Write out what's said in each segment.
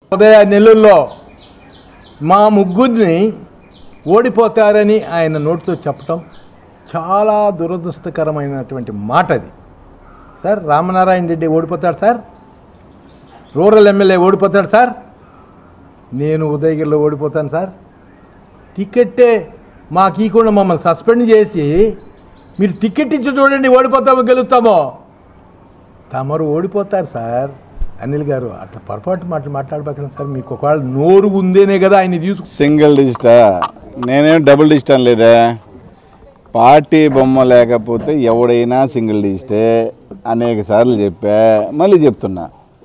ఉదయ నెలల్లో మా ముగ్గురిని ఓడిపోతారని ఆయన నోటితో చెప్పటం చాలా దురదృష్టకరమైనటువంటి మాట అది సార్ రామనారాయణ రెడ్డి ఓడిపోతాడు సార్ రూరల్ ఎమ్మెల్యే ఓడిపోతాడు సార్ నేను ఉదయగిరిలో ఓడిపోతాను సార్ టికెట్టే మాకు ఇవ్వకుండా మమ్మల్ని సస్పెండ్ చేసి మీరు టికెట్ ఇచ్చి చూడండి ఓడిపోతామో గెలుస్తామో తమరు ఓడిపోతారు సార్ అనిల్ గారు అట్లా పొరపాటు మాటలు మాట్లాడబోకండి సార్ మీకు ఒకవేళ నోరు ఉందేనే కదా ఆయన తీసుకు సింగిల్ డిజిటా నేనేం డబుల్ డిజిట్ అని లేదా పార్టీ బొమ్మ లేకపోతే ఎవడైనా సింగిల్ డిజిటే అనేక సార్లు చెప్పా మళ్ళీ చెప్తున్నా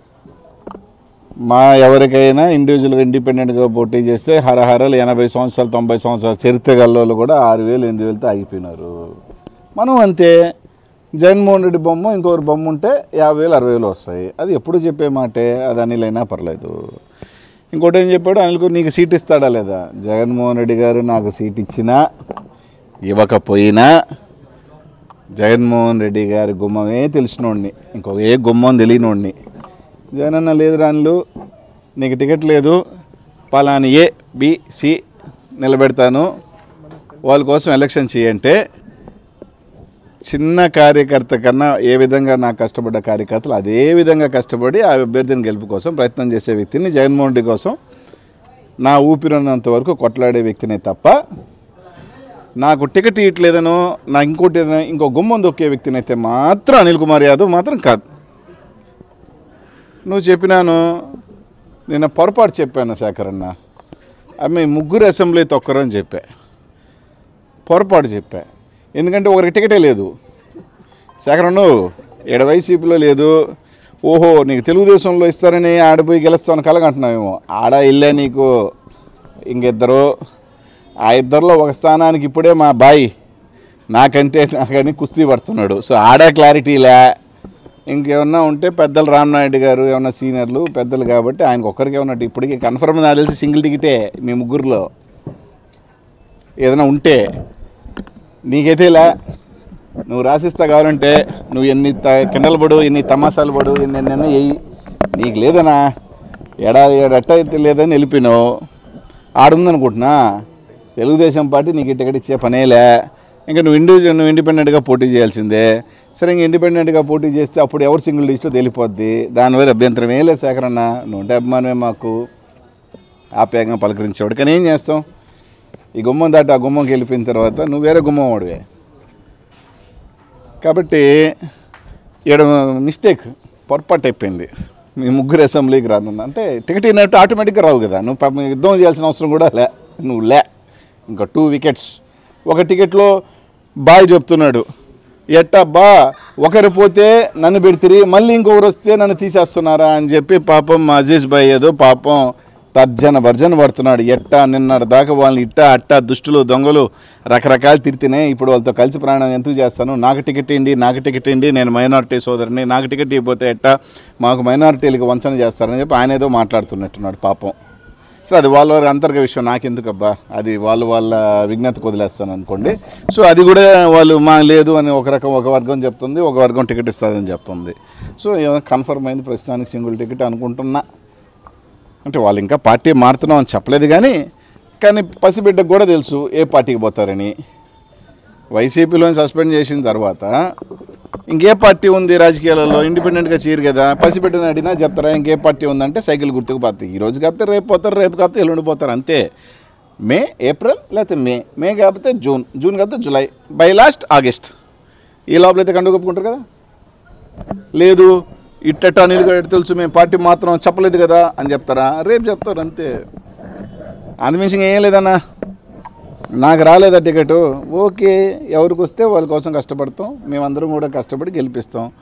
మా ఎవరికైనా ఇండివిజువల్గా ఇండిపెండెంట్గా పోటీ చేస్తే హరహరలు ఎనభై సంవత్సరాలు తొంభై సంవత్సరాలు చరిత్ర గల్లోళ్ళు కూడా ఆరు వేలు ఎనిమిది వేలతో ఆగిపోయినారు మనం అంతే జగన్మోహన్ రెడ్డి బొమ్మ ఇంకొకరి బొమ్మ ఉంటే యాభై వేలు అరవై వేలు వస్తాయి అది ఎప్పుడు చెప్పే మాటే అది అనిలైనా పర్లేదు ఇంకోటి ఏం చెప్పాడు అనిల్కు నీకు సీట్ ఇస్తాడా లేదా జగన్మోహన్ రెడ్డి గారు నాకు సీట్ ఇచ్చినా ఇవ్వకపోయినా జగన్మోహన్ రెడ్డి గారి గుమ్మమే తెలిసినోడిని ఇంకొక ఏ గుమ్మం తెలియనోడిని జగనన్న లేదు రానులు నీకు టికెట్ లేదు పలాని ఏ బి సి నిలబెడతాను వాళ్ళ కోసం ఎలక్షన్ చేయంటే చిన్న కార్యకర్త కన్నా ఏ విధంగా నాకు కష్టపడ్డ కార్యకర్తలు అదే విధంగా కష్టపడి ఆ అభ్యర్థిని గెలుపు కోసం ప్రయత్నం చేసే వ్యక్తిని జగన్మోహన్ రెడ్డి కోసం నా ఊపిరినంత వరకు కొట్లాడే వ్యక్తినే తప్ప నాకు టికెట్ ఇవ్వట్లేదనో నా ఇంకోటి ఏదైనా ఇంకో గుమ్మం దొక్కే వ్యక్తిని అయితే మాత్రం అనిల్ కుమార్ యాదవ్ మాత్రం కాదు నువ్వు చెప్పినాను నిన్న పొరపాటు చెప్పాను శేఖరన్న ఆమె ముగ్గురు అసెంబ్లీ తొక్కరని చెప్పా పొరపాటు చెప్పా ఎందుకంటే ఒకరికి టికెటే లేదు శేఖరన్ను ఏడ వైసీపీలో లేదు ఓహో నీకు తెలుగుదేశంలో ఇస్తారని ఆడిపోయి గెలుస్తాను కలగంటున్నావేమో ఆడ ఇల్లే నీకు ఇంకిద్దరు ఆ ఇద్దరిలో ఒక స్థానానికి ఇప్పుడే మా బాయ్ నాకంటే నాకని కుస్తీ పడుతున్నాడు సో ఆడ క్లారిటీలే ఇంకేమన్నా ఉంటే పెద్దలు రామనాయుడు గారు ఏమన్నా సీనియర్లు పెద్దలు కాబట్టి ఆయనకు ఒక్కరికి ఉన్నట్టు ఇప్పటికీ కన్ఫర్మ్ నాకు తెలిసి సింగిల్ టికెటే మీ ముగ్గురులో ఏదైనా ఉంటే నీకైతే ఇలా నువ్వు రాసిస్తా కావాలంటే నువ్వు ఎన్ని త- కిండలు పడు ఎన్ని తమాషాలు పడు ఎన్ని ఎన్ని వెయ్యి నీకు లేదనా ఎడా ఎడట్ట అయితే లేదని వెళ్ళిపోయినావు ఆడుందనుకుంటున్నా తెలుగుదేశం పార్టీ నీకు ఈ టికెట్ ఇచ్చే పనేలే ఇంకా నువ్వు ఇండివిజువల్ నువ్వు ఇండిపెండెంట్గా పోటీ చేయాల్సిందే సరే ఇంక ఇండిపెండెంట్గా పోటీ చేస్తే అప్పుడు ఎవరు సింగిల్ లిస్ట్లో తెలిపోద్ది దానివల్ల అభ్యంతరం ఏం లేదు సేకరణ నువ్వు ఉంటే అభిమానమే మాకు ఆప్యాయంగా పలకరించేవాడు కానీ ఏం చేస్తాం ఈ గుమ్మం దాటి ఆ గుమ్మంకి వెళ్ళిపోయిన తర్వాత నువ్వు వేరే గుమ్మం వాడివే కాబట్టి ఇక్కడ మిస్టేక్ పొరపాటు అయిపోయింది మీ ముగ్గురు అసెంబ్లీకి రానున్నా అంటే టికెట్ ఇన్నట్టు ఆటోమేటిక్గా రావు కదా నువ్వు పాపం యుద్ధం చేయాల్సిన అవసరం కూడా లే నువ్వు లే ఇంకా టూ వికెట్స్ ఒక టికెట్లో బాయ్ చెప్తున్నాడు ఎట్టా బా ఒకరు పోతే నన్ను పెడితిరి మళ్ళీ ఇంకొకరు వస్తే నన్ను తీసేస్తున్నారా అని చెప్పి పాపం మా అజీజ్ బాయ్ ఏదో పాపం తర్జన భర్జన పడుతున్నాడు ఎట్టా నిన్నటి దాకా వాళ్ళని ఇట్టా అట్టా దుష్టులు దొంగలు రకరకాలు తిరితేనే ఇప్పుడు వాళ్ళతో కలిసి ప్రయాణం ఎందుకు చేస్తాను నాకు టికెట్ ఏంటి నాకు టికెట్ ఏంటి నేను మైనారిటీ సోదరుని నాకు టికెట్ ఇవ్వకపోతే ఎట్టా మాకు మైనారిటీలకు వంచన చేస్తారని చెప్పి ఆయన ఏదో మాట్లాడుతున్నట్టున్నాడు పాపం సో అది వాళ్ళ వారి అంతర్గ విషయం నాకెందుకు అబ్బా అది వాళ్ళు వాళ్ళ విజ్ఞతకు వదిలేస్తాను అనుకోండి సో అది కూడా వాళ్ళు మా లేదు అని ఒక రకం ఒక వర్గం చెప్తుంది ఒక వర్గం టికెట్ ఇస్తుందని చెప్తుంది సో కన్ఫర్మ్ అయింది ప్రస్తుతానికి సింగిల్ టికెట్ అనుకుంటున్నా అంటే వాళ్ళు ఇంకా పార్టీ మారుతున్నాం అని చెప్పలేదు కానీ కానీ పసిబిడ్డకు కూడా తెలుసు ఏ పార్టీకి పోతారని వైసీపీలో సస్పెండ్ చేసిన తర్వాత ఇంకే పార్టీ ఉంది రాజకీయాలలో ఇండిపెండెంట్గా చేయరు కదా పసిబిడ్డని అడిగినా చెప్తారా ఇంకే పార్టీ ఉందంటే సైకిల్ గుర్తుకు పోతాయి ఈ రోజు కాకపోతే రేపు పోతారు రేపు కాకపోతే ఎల్లుండి పోతారు అంతే మే ఏప్రిల్ లేకపోతే మే మే కాకపోతే జూన్ జూన్ కాకపోతే జూలై బై లాస్ట్ ఆగస్ట్ ఈ లోపల అయితే కండు కప్పుకుంటారు కదా లేదు ఇట్టట అనిల్ గారు తెలుసు మేము పార్టీ మాత్రం చెప్పలేదు కదా అని చెప్తారా రేపు చెప్తారు అంతే అందుమించి ఏం లేదన్నా నాకు రాలేదా టికెట్ ఓకే ఎవరికి వస్తే వాళ్ళ కోసం కష్టపడతాం మేమందరం కూడా కష్టపడి గెలిపిస్తాం